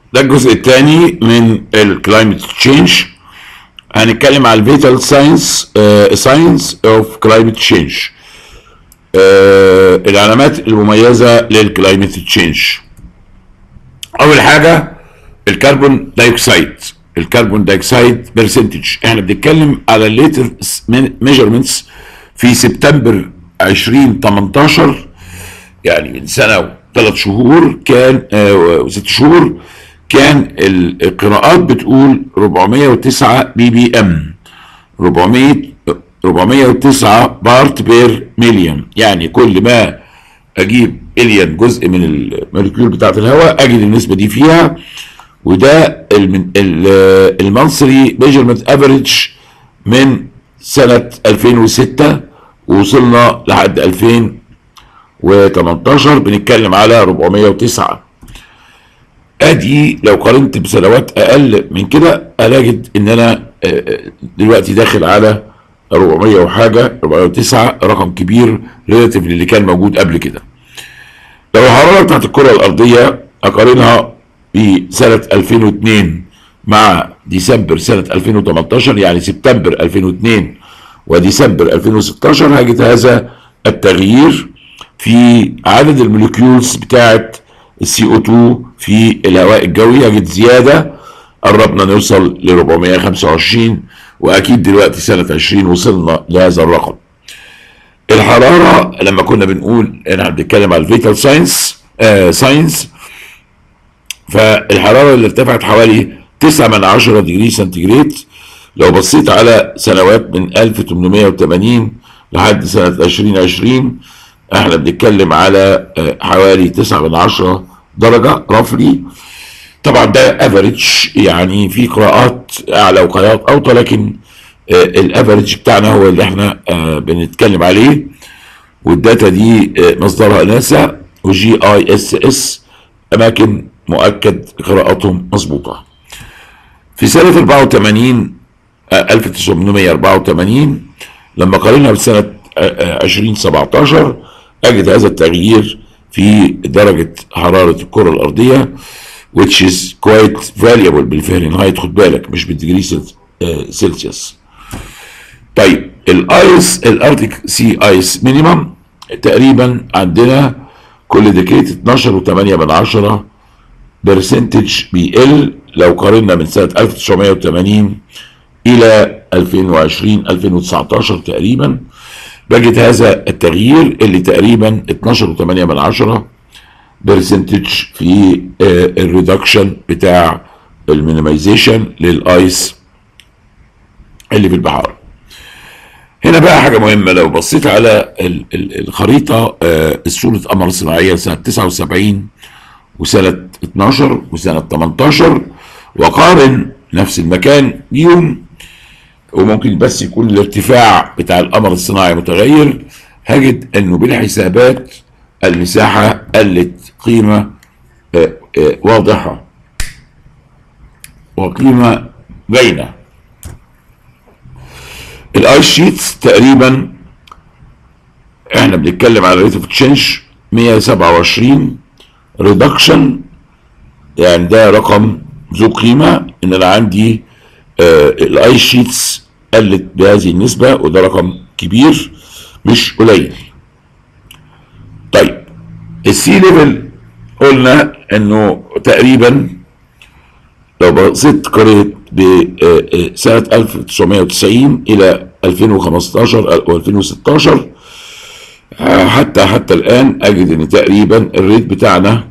ده الجزء الثاني من الكلايمت تشينج هنتكلم على الفيتال ساينس ساينس اوف كلايمت تشينج العلامات المميزه للكلايمت تشينج اول حاجه الكربون دايوكسيد الكربون دايوكسيد برسنتج احنا بنتكلم على الليتر ميجرمنتس في سبتمبر 2018 يعني من سنه وثلاث شهور كان آه وست شهور كان القراءات بتقول 409 بي بي ام 400 409 بارت بير مليون يعني كل ما اجيب الين جزء من الموليكيول بتاعت الهواء اجد النسبه دي فيها وده المنصري ميجرمنت افريج من سنه 2006 ووصلنا لحد 2018 بنتكلم على 409 ادي لو قارنت بسنوات اقل من كده الاجد ان انا دلوقتي داخل على 400 وحاجه 409 رقم كبير ريلاتيف للي كان موجود قبل كده لو الحراره بتاعت الكره الارضيه اقارنها بسنه 2002 مع ديسمبر سنه 2018 يعني سبتمبر 2002 وديسمبر 2016 هجد هذا التغيير في عدد الموليكيولز بتاعت السي او 2 في الهواء الجوي يجد زياده قربنا نوصل ل 425 واكيد دلوقتي سنه 20 وصلنا لهذا الرقم. الحراره لما كنا بنقول احنا بنتكلم على الفيتال ساينس آه ساينس فالحراره اللي ارتفعت حوالي 9 من 10 ديجري سنتيجريد لو بصيت على سنوات من 1880 لحد سنه 2020 احنا بنتكلم على حوالي 9 من 10 درجة رفلي طبعا ده افريج يعني في قراءات اعلى وقراءات اوطى لكن الافريج بتاعنا هو اللي احنا بنتكلم عليه والداتا دي مصدرها ناسا وجي اي اس اس اماكن مؤكد قراءاتهم مظبوطه في سنه 84 1984 لما قارنها بسنه 2017 اجد هذا التغيير في درجة حرارة الكرة الأرضية which is quite valuable بالفهرنهايت خد بالك مش بالديجري سيلسيوس طيب الايس الارتيك سي ايس مينيمم تقريبا عندنا كل ديكيت 12 و8 من 10 برسنتج بيقل لو قارنا من سنة 1980 إلى 2020 2019 تقريبا بجد هذا التغيير اللي تقريبا 12.8 من عشرة برسنتج في الريدكشن بتاع المينيمايزيشن للايس اللي في البحار هنا بقى حاجة مهمة لو بصيت على الخريطة صورة قمر صناعية سنة 79 وسنة 12 وسنة 18 وقارن نفس المكان بيهم وممكن بس يكون الارتفاع بتاع القمر الصناعي متغير هجد انه بالحسابات المساحة قلت قيمة آآ آآ واضحة وقيمة باينة الايس شيتس تقريبا احنا بنتكلم على ريت اوف تشينج 127 ريدكشن يعني ده رقم ذو قيمة ان انا عندي الاي شيتس قلت بهذه النسبة وده رقم كبير مش قليل طيب السي ليفل قلنا انه تقريبا لو بصيت قريت بسنة 1990 الى 2015 او 2016 حتى حتى الان اجد ان تقريبا الريت بتاعنا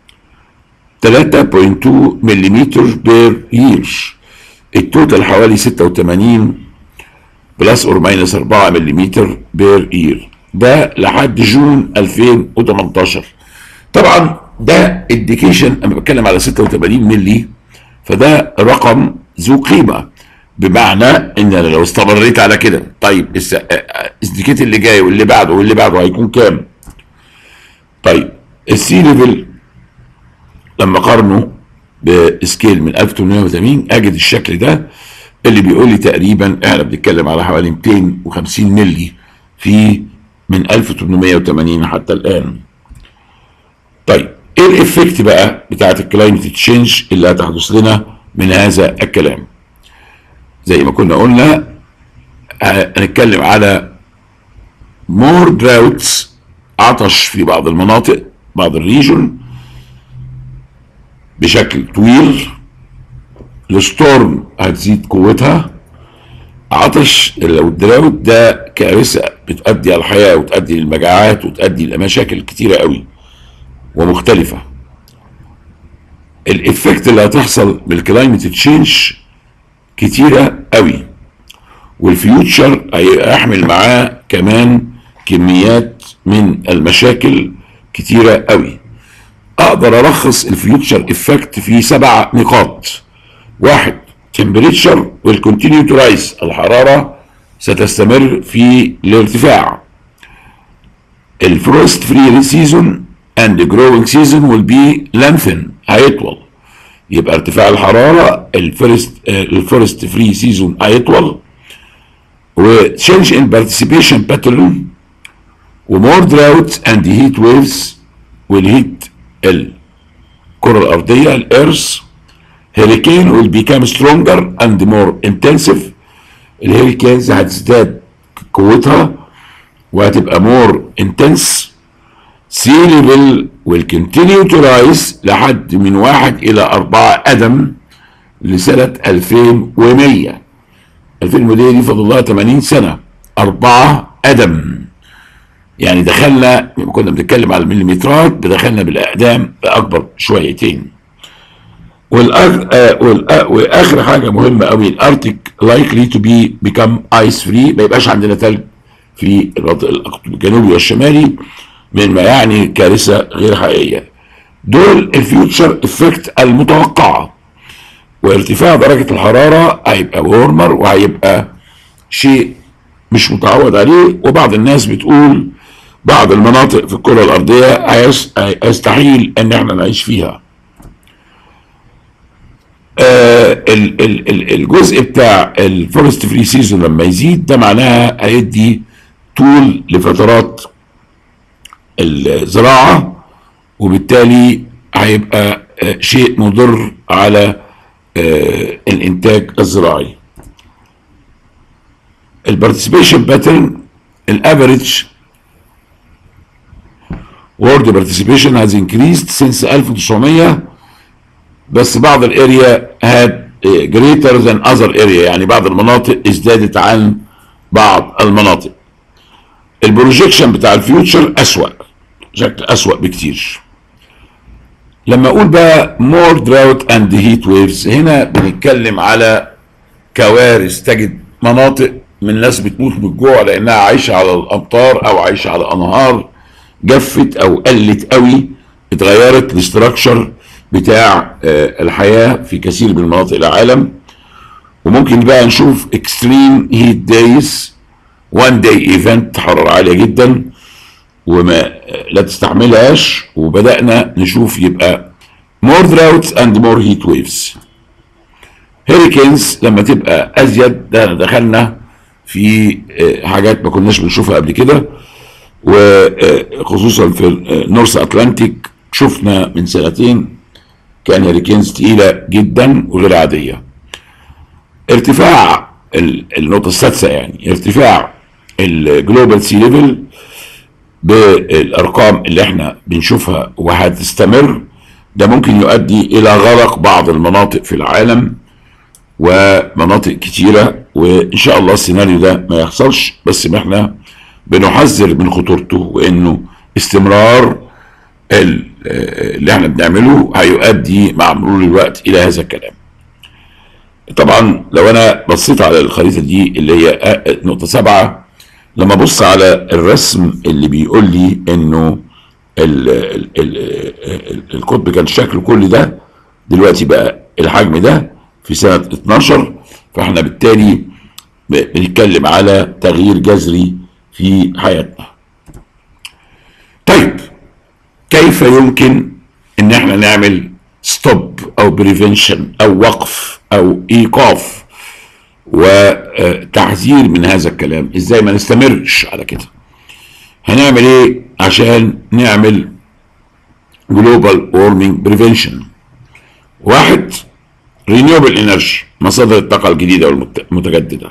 3.2 ملم بير يير التوتال حوالي 86 بلس اور ماينس 4 ملم بير اير ده لحد جون 2018 طبعا ده انديكيشن انا بتكلم على 86 ملي فده رقم ذو قيمه بمعنى ان انا لو استمريت على كده طيب السندكيت اللي جاي واللي بعده واللي بعده هيكون كام؟ طيب السي ليفل لما قارنه بسكيل من 1880 اجد الشكل ده اللي بيقول لي تقريبا احنا بنتكلم على حوالي 250 ملي في من 1880 حتى الان. طيب ايه ايه الافكت بقى بتاعت الكلايمت تشينج اللي هتحدث لنا من هذا الكلام زي ما كنا قلنا هنتكلم على مور دراوتس عطش في بعض المناطق بعض الريجون بشكل طويل الستورم هتزيد قوتها عطش لو الدراوت ده كارثه بتؤدي على الحياه وتؤدي للمجاعات وتؤدي لمشاكل كتيره قوي ومختلفه الافكت اللي هتحصل بالكلايمت تشينج كتيره قوي والفيوتشر هيحمل معاه كمان كميات من المشاكل كتيره قوي اقدر الخص الفيوتشر افكت في سبع نقاط واحد temperature will continue to rise الحرارة ستستمر في الارتفاع الفروست فري سيزون and the growing season will be lengthen هيطول يبقى ارتفاع الحرارة الفرست الفورست فري سيزون هيطول و change in participation pattern و more drought and heat waves will hit الكرة الأرضية الإيرث هيريكين will become stronger and more intensive الهيريكينز هتزداد قوتها وهتبقى more intense sea level will continue to rise لحد من واحد إلى أربعة قدم لسنة 2100 2100 دي فاضل لها 80 سنة أربعة قدم يعني دخلنا كنا بنتكلم على المليمترات دخلنا بالأقدام بأكبر شويتين والأخ... آه والأ... واخر حاجه مهمه قوي الارتيك لايكلي تو بي بيكم ايس فري ما يبقاش عندنا ثلج في القطب الجنوبي والشمالي مما يعني كارثه غير حقيقيه دول الفيوتشر افكت المتوقعه وارتفاع درجه الحراره هيبقى وورمر وهيبقى شيء مش متعود عليه وبعض الناس بتقول بعض المناطق في الكره الارضيه هيستحيل ان احنا نعيش فيها آه ال ال ال الجزء بتاع الفورست فري سيزون لما يزيد ده معناها هيدي طول لفترات الزراعه وبالتالي هيبقى آه شيء مضر على آه الانتاج الزراعي البارتيسيبيشن باترن الافريج وورد participation has increased since 1900 بس بعض الاريا هاد جريتر ذان اذر اريا يعني بعض المناطق ازدادت عن بعض المناطق البروجيكشن بتاع الفيوتشر اسوأ شكل اسوأ بكتير لما اقول بقى مور دراوت اند هيت ويفز هنا بنتكلم على كوارث تجد مناطق من الناس بتموت من الجوع لانها عايشه على الامطار او عايشه على انهار جفت او قلت قوي اتغيرت الاستراكشر بتاع الحياه في كثير من مناطق العالم وممكن بقى نشوف اكستريم هيت دايز وان داي ايفنت حراره عاليه جدا وما لا تستحملهاش وبدانا نشوف يبقى more droughts and more heat waves هيريكينز لما تبقى ازيد ده دخلنا في حاجات ما كناش بنشوفها قبل كده وخصوصا في نورث اتلانتيك شفنا من سنتين كان هيريكينز تقيلة جدا وغير عادية ارتفاع النقطة السادسة يعني ارتفاع الجلوبال سي ليفل بالارقام اللي احنا بنشوفها وهتستمر ده ممكن يؤدي الى غرق بعض المناطق في العالم ومناطق كتيرة وان شاء الله السيناريو ده ما يحصلش بس ما احنا بنحذر من خطورته وانه استمرار اللي احنا بنعمله هيؤدي مع مرور الوقت الى هذا الكلام طبعا لو انا بصيت على الخريطه دي اللي هي نقطه سبعه لما ابص على الرسم اللي بيقول لي انه ال ال ال القطب كان شكله كل ده دلوقتي بقى الحجم ده في سنه 12 فاحنا بالتالي بنتكلم على تغيير جذري في حياتنا. طيب كيف يمكن ان احنا نعمل ستوب او بريفنشن او وقف او ايقاف وتحذير من هذا الكلام ازاي ما نستمرش على كده هنعمل ايه عشان نعمل جلوبال وورمينج بريفنشن واحد رينيوبل انرجي مصادر الطاقه الجديده والمتجدده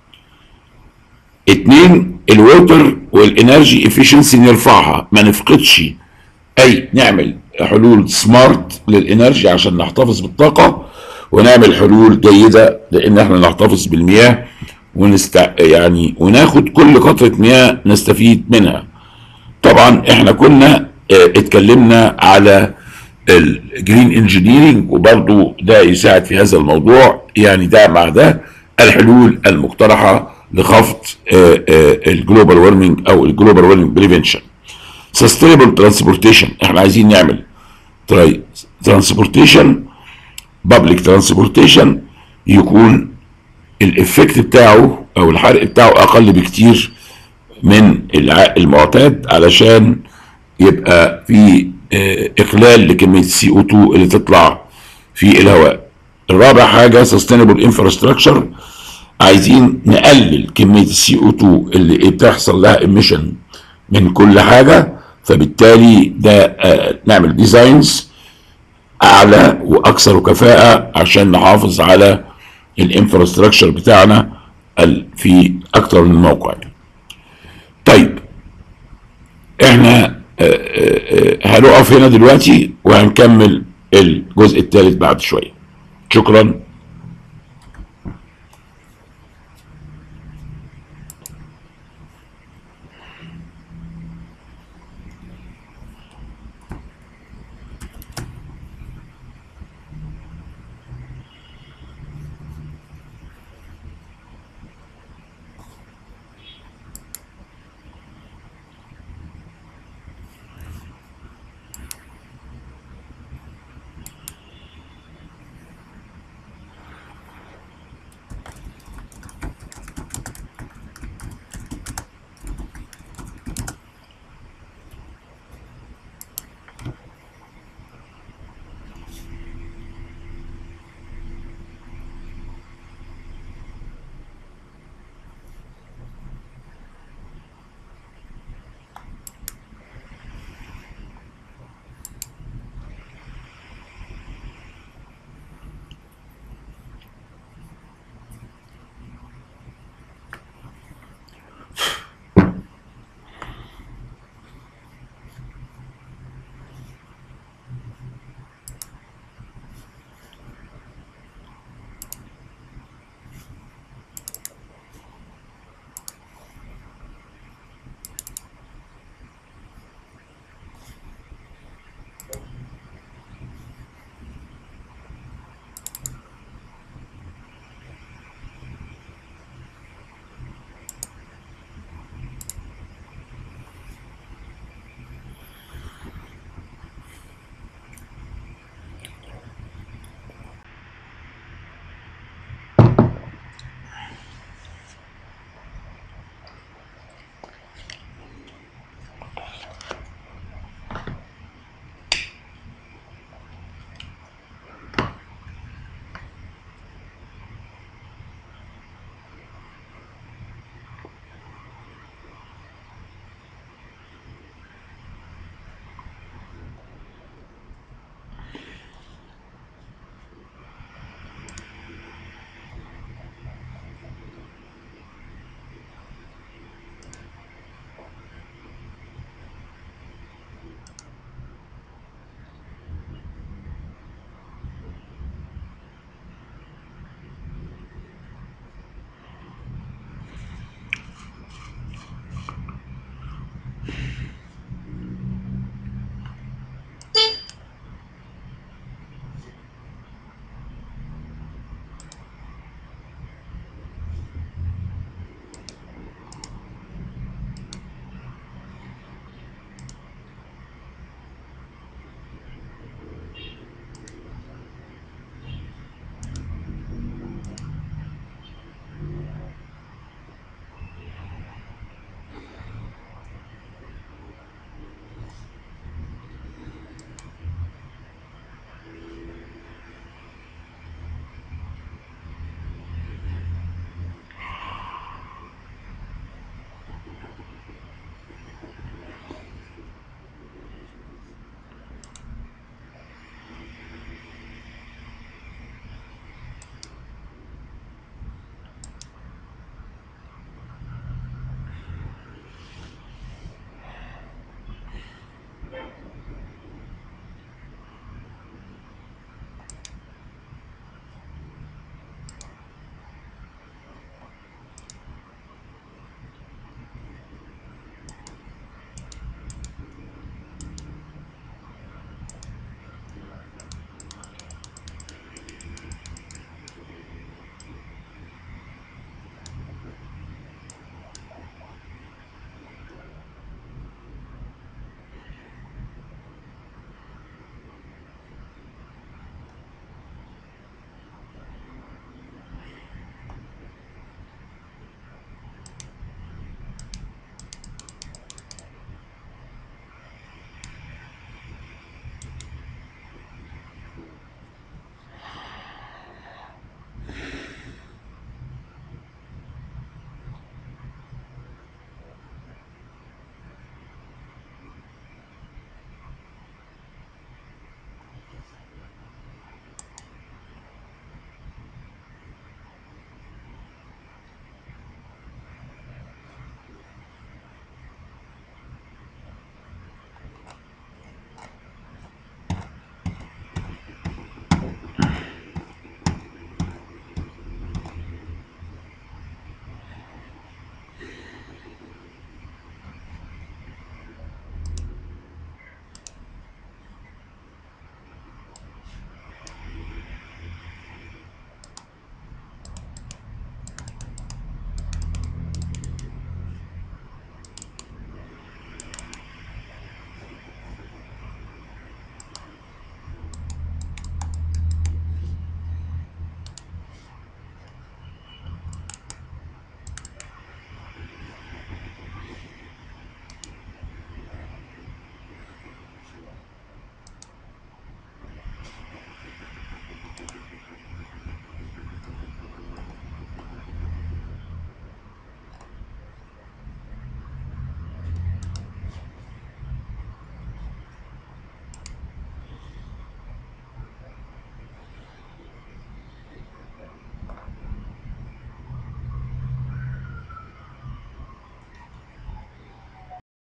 اتنين الووتر والانرجي افيشنسي نرفعها ما نفقدش اي نعمل حلول سمارت للانرجي عشان نحتفظ بالطاقه ونعمل حلول جيده لان احنا نحتفظ بالمياه ونست يعني وناخد كل قطره مياه نستفيد منها طبعا احنا كنا اه اتكلمنا على الجرين انجينيرنج وبرضو ده يساعد في هذا الموضوع يعني ده مع ده الحلول المقترحه لخفض الجلوبال وارمنج او الجلوبال وارمنج بريفنشن سستينبل ترانسبورتيشن احنا عايزين نعمل تراي ترانسبورتيشن بابليك ترانسبورتيشن يكون الافكت بتاعه او الحرق بتاعه اقل بكتير من المعتاد علشان يبقى في اقلال لكميه السي او 2 اللي تطلع في الهواء الرابع حاجه سستينبل انفراستراكشر عايزين نقلل كميه السي او 2 اللي بتحصل لها ايميشن من كل حاجه فبالتالي ده آه نعمل ديزاينز اعلى واكثر كفاءه عشان نحافظ على الانفراستراكشر بتاعنا في اكتر من موقع طيب احنا آه آه هنقف هنا دلوقتي وهنكمل الجزء الثالث بعد شويه شكرا